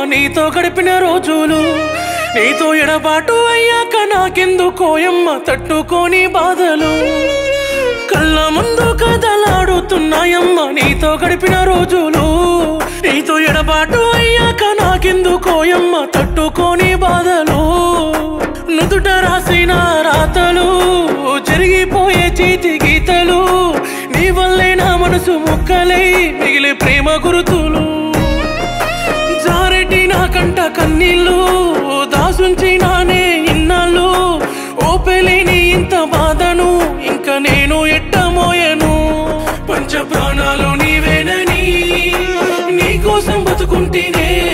నీతో గడిపిన రోజులు నీతో ఎడబాటు అయ్యాక నాకెందుకోయమ్మ తట్టుకోని బాధలు కళ్ళ ముందు కదలాడుతున్నాయమ్మ నీతో గడిపిన రోజులు నీతో ఎడబాటు అయ్యాక నాకెందుకోయమ్మ తట్టుకోని బాధలు నుదుట రాసిన రాతలు జరిగిపోయే చేతి గీతలు నీ వల్లే నా మనసు ముక్కలై మిగిలే ప్రేమ గురుతులు జారెటి నా కంట కన్నీళ్ళు దాసుంచి నానే ఇన్నాళ్ళు ఓపెలేని ఇంత బాధను ఇంకా నేను ఎట్టమోయను పంచ ప్రాణాలు నీవేనని నీ కోసం బతుకుంటేనే